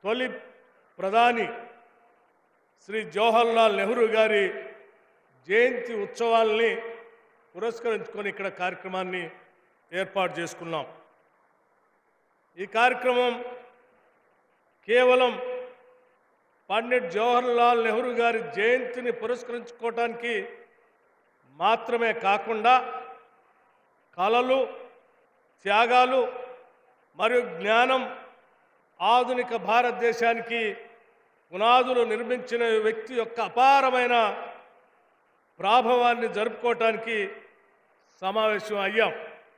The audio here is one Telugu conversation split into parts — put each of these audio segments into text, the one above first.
తొలి ప్రధాని శ్రీ జవహర్లాల్ నెహ్రూ గారి జయంతి ఉత్సవాల్ని పురస్కరించుకొని ఇక్కడ కార్యక్రమాన్ని ఏర్పాటు చేసుకున్నాం ఈ కార్యక్రమం కేవలం పండిట్ జవహర్లాల్ నెహ్రూ గారి జయంతిని పురస్కరించుకోవటానికి మాత్రమే కాకుండా కళలు త్యాగాలు మరియు జ్ఞానం ఆధునిక భారతదేశానికి పునాదులు నిర్మించిన వ్యక్తి యొక్క అపారమైన ప్రాభవాన్ని జరుపుకోవటానికి సమావేశం అయ్యాం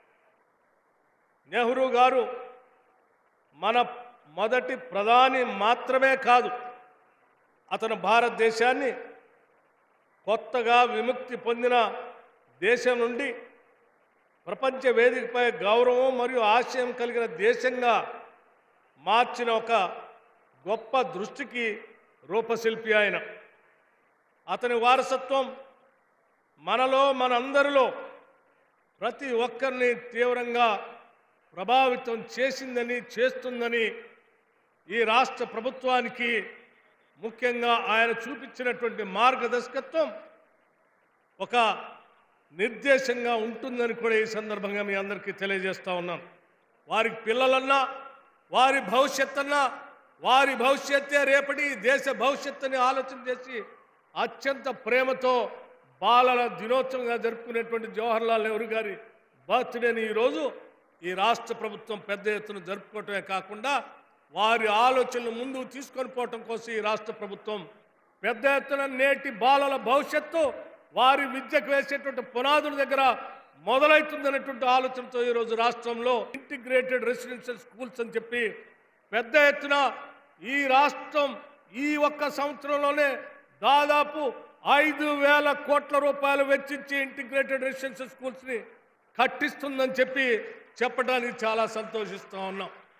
నెహ్రూ గారు మన మొదటి ప్రధాని మాత్రమే కాదు అతను భారతదేశాన్ని కొత్తగా విముక్తి పొందిన దేశం నుండి ప్రపంచ వేదికపై గౌరవం మరియు ఆశయం కలిగిన దేశంగా మార్చిన ఒక గొప్ప దృష్టికి రూపశిల్పి ఆయన అతని వారసత్వం మనలో మనందరిలో ప్రతి ఒక్కరిని తీవ్రంగా ప్రభావితం చేసిందని చేస్తుందని ఈ రాష్ట్ర ప్రభుత్వానికి ముఖ్యంగా ఆయన చూపించినటువంటి మార్గదర్శకత్వం ఒక నిర్దేశంగా ఉంటుందని కూడా ఈ సందర్భంగా మీ అందరికీ తెలియజేస్తా ఉన్నాను వారికి పిల్లలన్నా వారి భవిష్యత్తన్నా వారి భవిష్యత్తే రేపటి ఈ దేశ భవిష్యత్తుని ఆలోచన చేసి అత్యంత ప్రేమతో బాలల దినోత్సవంగా జరుపుకునేటువంటి జవహర్లాల్ నెహ్రూ గారి బర్త్డేని ఈరోజు ఈ రాష్ట్ర ప్రభుత్వం పెద్ద ఎత్తున జరుపుకోవటమే కాకుండా వారి ఆలోచనలు ముందుకు తీసుకొని పోవటం కోసం ఈ రాష్ట్ర ప్రభుత్వం పెద్ద ఎత్తున నేటి బాలల భవిష్యత్తు వారి విద్యకు వేసేటువంటి పునాదుల దగ్గర మొదలవుతుందనేటువంటి ఆలోచనతో ఈరోజు రాష్ట్రంలో ఇంటిగ్రేటెడ్ రెసిడెన్షియల్ స్కూల్స్ అని చెప్పి పెద్ద ఎత్తున ఈ రాష్ట్రం ఈ ఒక్క సంవత్సరంలోనే దాదాపు ఐదు వేల కోట్ల రూపాయలు వెచ్చించి ఇంటిగ్రేటెడ్ రెసిడెన్షియల్ స్కూల్స్ని కట్టిస్తుందని చెప్పి చెప్పడానికి చాలా సంతోషిస్తూ ఉన్నాం